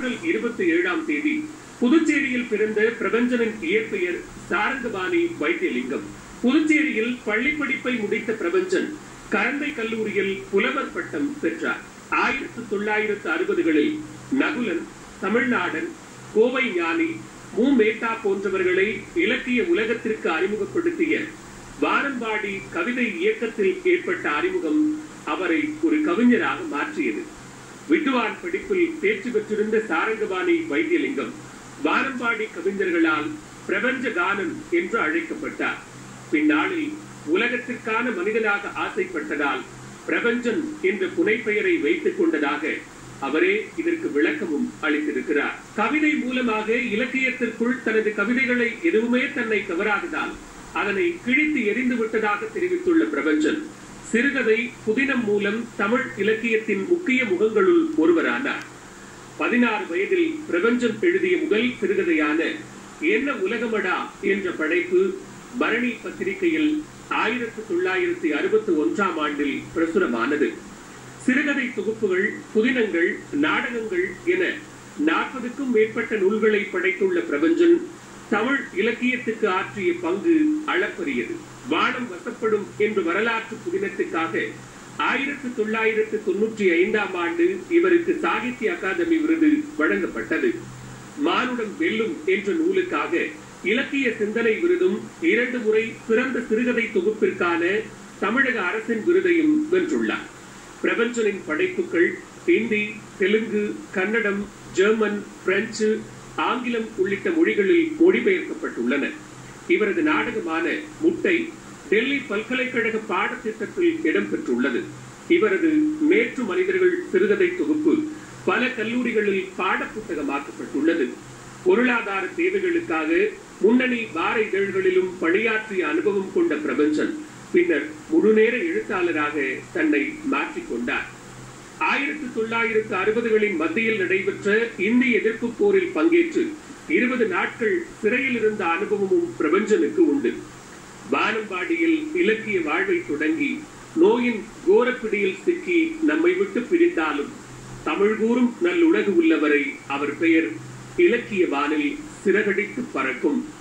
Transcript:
April இருபத்தி ஏழாம் தேதி புதுச்சேரியில் பிறந்த பிரபஞ்சனின் இயற்பெயர் சாரங்கபாணி வைத்தியலிங்கம் புதுச்சேரியில் பள்ளி படிப்பை முடித்த பிரபஞ்சன் கரந்தை கல்லூரியில் புலவர் பட்டம் பெற்றார் ஆயிரத்து தொள்ளாயிரத்து அறுபதுகளில் நகுலன் தமிழ்நாடன் கோவை ஞானி மு மேத்தா போன்றவர்களை இலக்கிய உலகத்திற்கு அறிமுகப்படுத்திய வானம்பாடி கவிதை இயக்கத்தில் ஏற்பட்ட அறிமுகம் அவரை ஒரு கவிஞராக மாற்றியது விட்டுவான் படிப்பில் தேர்ச்சி பெற்றிருந்த சாரங்கபாணி வைத்தியலிங்கம் வானம்பாடி கவிஞர்களால் பிரபஞ்ச கானன் என்று அழைக்கப்பட்டார் பின்னாளில் உலகத்திற்கான மனிதனாக ஆசைப்பட்டதால் பிரபஞ்சன் என்ற புனைப்பெயரை வைத்துக் கொண்டதாக அவரே இதற்கு விளக்கமும் அளித்திருக்கிறார் கவிதை மூலமாக இலக்கியத்திற்குள் தனது கவிதைகளை எதுவுமே தன்னை கவராததால் அதனை கிழித்து எரிந்து விட்டதாக தெரிவித்துள்ள பிரபஞ்சன் சிறுகதை புதினம் மூலம் தமிழ் இலக்கியத்தின் முக்கிய முகங்களுள் ஒருவரானார் பதினாறு வயதில் பிரபஞ்சன் எழுதிய முதல் சிறுகதையான என்ன உலகமடா என்ற படைப்பு பரணி பத்திரிகையில் ஆயிரத்தி தொள்ளாயிரத்தி அறுபத்தி ஒன்றாம் ஆண்டில் பிரசுரமானது சிறுகதை தொகுப்புகள் புதினங்கள் நாடகங்கள் என நாற்பதுக்கும் மேற்பட்ட நூல்களை படைத்துள்ள பிரபஞ்சன் தமிழ் இலக்கியத்துக்கு ஆற்றிய பங்கு அளப்பரியது வானம் வசப்படும் என்ற வரலாற்று புதினத்துக்காக ஆயிரத்தி தொள்ளாயிரத்து தொன்னூற்றி ஐந்தாம் ஆண்டு இவருக்கு சாகித்ய அகாதமி விருது வழங்கப்பட்டது மானுடம் வெல்லும் என்ற நூலுக்காக இலக்கிய சிந்தனை விருதும் இரண்டு முறை சிறந்த சிறுகதை தொகுப்பிற்கான தமிழக அரசின் விருதையும் வென்றுள்ளார் பிரபஞ்சனின் படைப்புகள் ஹிந்தி தெலுங்கு கன்னடம் ஜெர்மன் பிரெஞ்சு ஆங்கிலம் உள்ளிட்ட மொழிகளில் மொழிபெயர்க்கப்பட்டுள்ளன இவரது நாடகமான முட்டை டெல்லி பல்கலைக்கழக பாடத்திட்டத்தில் இடம்பெற்றுள்ளது இவரது நேற்று மனிதர்கள் சிறுகதை தொகுப்பு பல கல்லூரிகளில் பாடப்புத்தகமாக்கப்பட்டுள்ளது பொருளாதார தேவைகளுக்காக முன்னணி வார இதழ்களிலும் பணியாற்றிய அனுபவம் கொண்ட பிரபஞ்சன் பின்னர் முழுநேர எழுத்தாளராக தன்னை மாற்றிக்கொண்டார் ஆயிரத்தி தொள்ளாயிரத்து அறுபதுகளின் மத்தியில் நடைபெற்ற இந்திய எதிர்ப்பு போரில் பங்கேற்று இருபது நாட்கள் சிறையில் இருந்த அனுபவமும் பிரபஞ்சனுக்கு உண்டு வானம்பாடியில் இலக்கிய வாழ்வை தொடங்கி நோயின் கோரப்பிடியில் சிக்கி நம்மை விட்டு பிரிந்தாலும் தமிழ் கூறும் நல்லுலகு உள்ளவரை அவர் பெயர் இலக்கிய வானில் சிறகடித்து பறக்கும்